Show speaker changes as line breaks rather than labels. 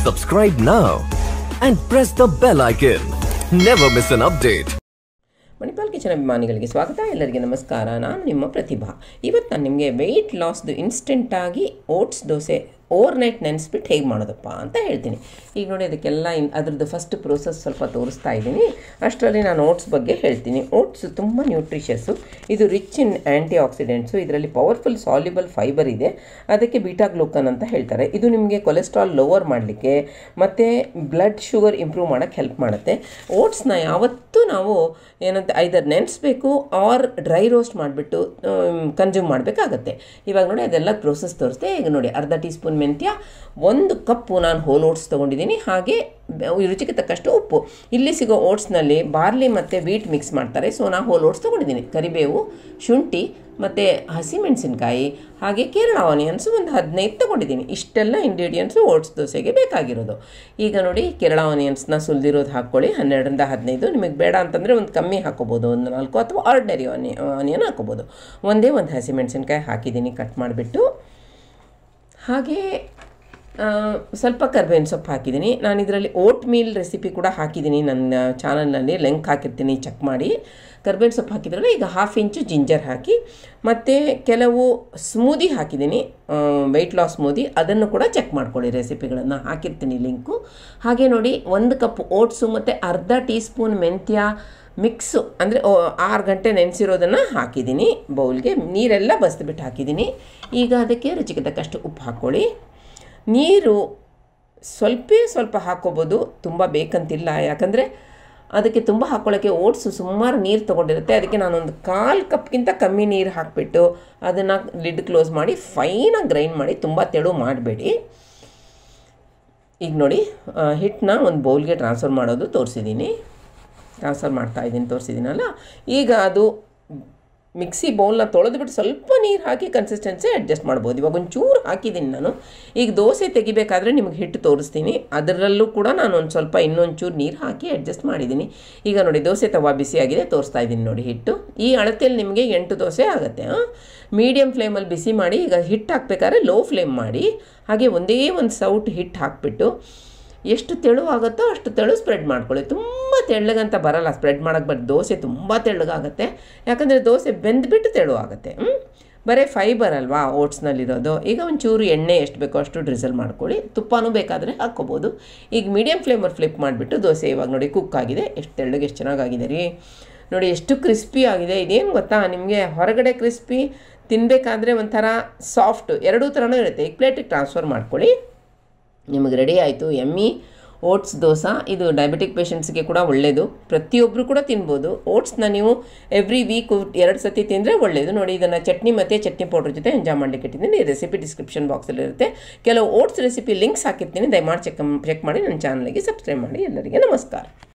Subscribe now and press the bell icon. Never miss an update.
Manipal kitchen ಅಭಿಮಾನಿಗಳಿಗೆ ಸ್ವಾಗತ ಎಲ್ಲರಿಗೆ ನಮಸ್ಕಾರ ನಾನು ನಿಮ್ಮ ಪ್ರತಿಭಾ ಇವತ್ತು ನಾನು ನಿಮಗೆ ವೆಯ್ಟ್ ಲಾಸ್ದು ಇನ್ಸ್ಟೆಂಟಾಗಿ ಓಟ್ಸ್ ದೋಸೆ ಓವರ್ ನೈಟ್ ನೆನೆಸ್ಬಿಟ್ಟು ಹೇಗೆ ಮಾಡೋದಪ್ಪ ಅಂತ ಹೇಳ್ತೀನಿ ಈಗ ನೋಡಿ ಅದಕ್ಕೆಲ್ಲ ಇನ್ ಅದ್ರದ್ದು ಫಸ್ಟ್ ಪ್ರೋಸೆಸ್ ಸ್ವಲ್ಪ ತೋರಿಸ್ತಾ ಇದ್ದೀನಿ ಅಷ್ಟರಲ್ಲಿ ನಾನು ಓಟ್ಸ್ ಬಗ್ಗೆ ಹೇಳ್ತೀನಿ ಓಟ್ಸ್ ತುಂಬ ನ್ಯೂಟ್ರಿಷಸ್ಸು ಇದು ರಿಚ್ ಇನ್ ಆ್ಯಂಟಿ ಆಕ್ಸಿಡೆಂಟ್ಸು ಇದರಲ್ಲಿ ಪವರ್ಫುಲ್ ಸಾಲ್ಯುಬಲ್ ಫೈಬರ್ ಇದೆ ಅದಕ್ಕೆ ಬೀಟಾ ಗ್ಲೂಕನ್ ಅಂತ ಹೇಳ್ತಾರೆ ಇದು ನಿಮಗೆ ಕೊಲೆಸ್ಟ್ರಾಲ್ ಲೋವರ್ ಮಾಡಲಿಕ್ಕೆ ಮತ್ತು ಬ್ಲಡ್ ಶುಗರ್ ಇಂಪ್ರೂವ್ ಮಾಡೋಕ್ಕೆ ಹೆಲ್ಪ್ ಮಾಡುತ್ತೆ ಓಟ್ಸ್ನ ಯಾವತ್ತೂ ನಾವು ಏನಂತ ಐದರ್ ನೆನೆಸ್ಬೇಕು ಆರ್ ಡ್ರೈ ರೋಸ್ಟ್ ಮಾಡಿಬಿಟ್ಟು ಕನ್ಸ್ಯೂಮ್ ಮಾಡಬೇಕಾಗತ್ತೆ ಇವಾಗ ನೋಡಿ ಅದೆಲ್ಲ ಪ್ರೋಸೆಸ್ ತೋರಿಸ್ತೆ ಈಗ ನೋಡಿ ಅರ್ಧ ಟೀ ಸ್ಪೂನ್ ಮೆಂತ್ಯ ಒಂದು ಕಪ್ಪು ನಾನು ಹೋಲ್ ಓಟ್ಸ್ ತೊಗೊಂಡಿದ್ದೀನಿ ಹಾಗೆ ಬೆ- ರುಚಿಗೆ ತಕ್ಕಷ್ಟು ಉಪ್ಪು ಇಲ್ಲಿ ಸಿಗೋ ಓಟ್ಸ್ನಲ್ಲಿ ಬಾರ್ಲಿ ಮತ್ತು ವೀಟ್ ಮಿಕ್ಸ್ ಮಾಡ್ತಾರೆ ಸೊ ನಾನು ಹೋಲ್ ಓಟ್ಸ್ ತೊಗೊಂಡಿದ್ದೀನಿ ಕರಿಬೇವು ಶುಂಠಿ ಮತ್ತು ಹಸಿಮೆಣಸಿನ್ಕಾಯಿ ಹಾಗೆ ಕೇರಳ ಆನಿಯನ್ಸು ಒಂದು ಹದಿನೈದು ತೊಗೊಂಡಿದ್ದೀನಿ ಇಷ್ಟೆಲ್ಲ ಇಂಗ್ರೀಡಿಯೆಂಟ್ಸು ಓಟ್ಸ್ ದೋಸೆಗೆ ಬೇಕಾಗಿರೋದು ಈಗ ನೋಡಿ ಕೇರಳ ಆನಿಯನ್ಸ್ನ ಸುಲಿದಿರೋದು ಹಾಕ್ಕೊಳ್ಳಿ ಹನ್ನೆರಡರಿಂದ ಹದಿನೈದು ನಿಮಗೆ ಬೇಡ ಅಂತಂದರೆ ಒಂದು ಕಮ್ಮಿ ಹಾಕೋಬೋದು ಒಂದು ನಾಲ್ಕು ಅಥವಾ ಆರ್ಡಿನರಿ ಆನಿ ಆನಿಯನ್ ಹಾಕೋಬೋದು ಒಂದೇ ಒಂದು ಹಸಿಮೆಣಸಿನ್ಕಾಯಿ ಹಾಕಿದ್ದೀನಿ ಕಟ್ ಮಾಡಿಬಿಟ್ಟು ಹಾಗೆ ಆ, ಸ್ವಲ್ಪ ಕರ್ಬೇವಿನ ಸೊಪ್ಪು ಹಾಕಿದ್ದೀನಿ ನಾನು ಇದರಲ್ಲಿ ಓಟ್ ಮೀಲ್ ರೆಸಿಪಿ ಕೂಡ ಹಾಕಿದ್ದೀನಿ ನನ್ನ ಚಾನಲ್ನಲ್ಲಿ ಲಿಂಕ್ ಹಾಕಿರ್ತೀನಿ ಚೆಕ್ ಮಾಡಿ ಕರ್ಬೇವಿನ ಸೊಪ್ಪು ಹಾಕಿದ್ರಲ್ಲ ಈಗ ಹಾಫ್ ಇಂಚು ಜಿಂಜರ್ ಹಾಕಿ ಮತ್ತು ಕೆಲವು ಸ್ಮೂದಿ ಹಾಕಿದ್ದೀನಿ ವೆಯ್ಟ್ ಲಾಸ್ ಸ್ಮೂದಿ ಅದನ್ನು ಕೂಡ ಚೆಕ್ ಮಾಡ್ಕೊಳ್ಳಿ ರೆಸಿಪಿಗಳನ್ನು ಹಾಕಿರ್ತೀನಿ ಲಿಂಕು ಹಾಗೆ ನೋಡಿ ಒಂದು ಕಪ್ ಓಟ್ಸು ಮತ್ತು ಅರ್ಧ ಟೀ ಸ್ಪೂನ್ ಮೆಂತ್ಯ ಮಿಕ್ಸು ಅಂದರೆ ಆರು ಗಂಟೆ ನೆನೆಸಿರೋದನ್ನು ಹಾಕಿದ್ದೀನಿ ಬೌಲ್ಗೆ ನೀರೆಲ್ಲ ಬಸ್ದುಬಿಟ್ಟು ಹಾಕಿದ್ದೀನಿ ಈಗ ಅದಕ್ಕೆ ರುಚಿಗೆ ತಕ್ಕಷ್ಟು ಉಪ್ಪು ಹಾಕ್ಕೊಳ್ಳಿ ನೀರು ಸ್ವಲ್ಪ ಸ್ವಲ್ಪ ಹಾಕ್ಕೋಬೋದು ತುಂಬ ಬೇಕಂತಿಲ್ಲ ಯಾಕಂದರೆ ಅದಕ್ಕೆ ತುಂಬ ಹಾಕ್ಕೊಳ್ಳೋಕ್ಕೆ ಓಟ್ಸು ಸುಮಾರು ನೀರು ತೊಗೊಂಡಿರುತ್ತೆ ಅದಕ್ಕೆ ನಾನೊಂದು ಕಾಲು ಕಪ್ಗಿಂತ ಕಮ್ಮಿ ನೀರು ಹಾಕಿಬಿಟ್ಟು ಅದನ್ನು ಲಿಡ್ ಕ್ಲೋಸ್ ಮಾಡಿ ಫೈನಾಗಿ ಗ್ರೈಂಡ್ ಮಾಡಿ ತುಂಬ ತೆಳು ಮಾಡಬೇಡಿ ಈಗ ನೋಡಿ ಹಿಟ್ಟನ್ನ ಒಂದು ಬೌಲ್ಗೆ ಟ್ರಾನ್ಸ್ಫರ್ ಮಾಡೋದು ತೋರಿಸಿದ್ದೀನಿ ಟ್ರಾನ್ಸ್ಫರ್ ಮಾಡ್ತಾ ಇದ್ದೀನಿ ತೋರಿಸಿದ್ದೀನಲ್ಲ ಈಗ ಅದು ಮಿಕ್ಸಿ ಬೌಲ್ನ ತೊಳೆದ್ಬಿಟ್ಟು ಸ್ವಲ್ಪ ನೀರು ಹಾಕಿ ಕನ್ಸಿಸ್ಟೆನ್ಸಿ ಅಡ್ಜಸ್ಟ್ ಮಾಡ್ಬೋದು ಇವಾಗ ಒಂಚೂರು ಹಾಕಿದ್ದೀನಿ ನಾನು ಈಗ ದೋಸೆ ತೆಗಿಬೇಕಾದ್ರೆ ನಿಮಗೆ ಹಿಟ್ಟು ತೋರಿಸ್ತೀನಿ ಅದರಲ್ಲೂ ಕೂಡ ನಾನು ಒಂದು ಸ್ವಲ್ಪ ಇನ್ನೊಂಚೂರು ನೀರು ಹಾಕಿ ಅಡ್ಜಸ್ಟ್ ಮಾಡಿದ್ದೀನಿ ಈಗ ನೋಡಿ ದೋಸೆ ತವಾ ಬಿಸಿಯಾಗಿದೆ ತೋರಿಸ್ತಾ ಇದ್ದೀನಿ ನೋಡಿ ಹಿಟ್ಟು ಈ ಅಳತೆಯಲ್ಲಿ ನಿಮಗೆ ಎಂಟು ದೋಸೆ ಆಗುತ್ತೆ ಮೀಡಿಯಮ್ ಫ್ಲೇಮಲ್ಲಿ ಬಿಸಿ ಮಾಡಿ ಈಗ ಹಿಟ್ಟು ಹಾಕ್ಬೇಕಾದ್ರೆ ಲೋ ಫ್ಲೇಮ್ ಮಾಡಿ ಹಾಗೆ ಒಂದೇ ಒಂದು ಸೌಟ್ ಹಿಟ್ಟು ಹಾಕ್ಬಿಟ್ಟು ಎಷ್ಟು ತೆಳು ಆಗುತ್ತೋ ಅಷ್ಟು ತೆಳು ಸ್ಪ್ರೆಡ್ ಮಾಡ್ಕೊಳ್ಳಿ ತುಂಬ ತೆಳ್ಳಗಂತ ಬರಲ್ಲ ಸ್ಪ್ರೆಡ್ ಮಾಡೋಕ್ಕೆ ಬಟ್ ದೋಸೆ ತುಂಬ ತೆಳ್ಳಗಾಗುತ್ತೆ ಯಾಕಂದರೆ ದೋಸೆ ಬೆಂದ್ಬಿಟ್ಟು ತೆಳು ಆಗುತ್ತೆ ಹ್ಮ್? ಬರೀ ಫೈಬರ್ ಅಲ್ವಾ ಓಟ್ಸ್ನಲ್ಲಿರೋದು ಈಗ ಒಂಚೂರು ಎಣ್ಣೆ ಎಷ್ಟು ಬೇಕೋ ಅಷ್ಟು ಡ್ರಿಸಲ್ ಮಾಡ್ಕೊಳ್ಳಿ ತುಪ್ಪನೂ ಬೇಕಾದರೆ ಹಾಕ್ಕೋಬೋದು ಈಗ ಮೀಡಿಯಮ್ ಫ್ಲೇಮಲ್ಲಿ ಫ್ಲಿಪ್ ಮಾಡಿಬಿಟ್ಟು ದೋಸೆ ಇವಾಗ ನೋಡಿ ಕುಕ್ ಆಗಿದೆ ಎಷ್ಟು ತೆಳ್ಳಗೆ ಎಷ್ಟು ಚೆನ್ನಾಗಾಗಿದೆ ರೀ ನೋಡಿ ಎಷ್ಟು ಕ್ರಿಸ್ಪಿ ಆಗಿದೆ ಇದೇನು ಗೊತ್ತಾ ನಿಮಗೆ ಹೊರಗಡೆ ಕ್ರಿಸ್ಪಿ ತಿನ್ನಬೇಕಾದ್ರೆ ಒಂಥರ ಸಾಫ್ಟ್ ಎರಡೂ ಥರನೂ ಇರುತ್ತೆ ಈಗ ಪ್ಲೇಟಿಗೆ ಟ್ರಾನ್ಸ್ಫರ್ ಮಾಡ್ಕೊಳ್ಳಿ ನಿಮಗೆ ರೆಡಿ ಆಯಿತು ಎಮ್ಮಿ ಓಟ್ಸ್ ದೋಸೆ ಇದು ಡಯಾಬಿಟಿಕ್ ಪೇಷಂಟ್ಸ್ಗೆ ಕೂಡ ಒಳ್ಳೆಯದು ಪ್ರತಿಯೊಬ್ಬರು ಕೂಡ ತಿನ್ಬೋದು ಓಟ್ಸ್ನ ನೀವು ಎವ್ರಿ ವೀಕ್ ಎರಡು ಸತಿ ತಿಂದರೆ ಒಳ್ಳೆಯದು ನೋಡಿ ಇದನ್ನು ಚಟ್ನಿ ಮತ್ತು ಚಟ್ನಿ ಪೌಡ್ರ್ ಜೊತೆ ಎಂಜಾಯ್ ಮಾಡಲಿಕ್ಕೆ ಇಟ್ಟಿದ್ದೀನಿ ರೆಸಿಪಿ ಡಿಸ್ಕ್ರಿಪ್ಷನ್ ಬಾಕ್ಸಲ್ಲಿ ಇರುತ್ತೆ ಕೆಲವು ಓಟ್ಸ್ ರೆಸಿಪಿ ಲಿಂಕ್ಸ್ ಹಾಕಿರ್ತೀನಿ ದಯಮಾಡಿ ಚೆಕ್ ಚೆಕ್ ಮಾಡಿ ನನ್ನ ಚಾನಲ್ಗೆ ಸಬ್ಸ್ಕ್ರೈಬ್ ಮಾಡಿ ಎಲ್ಲರಿಗೆ ನಮಸ್ಕಾರ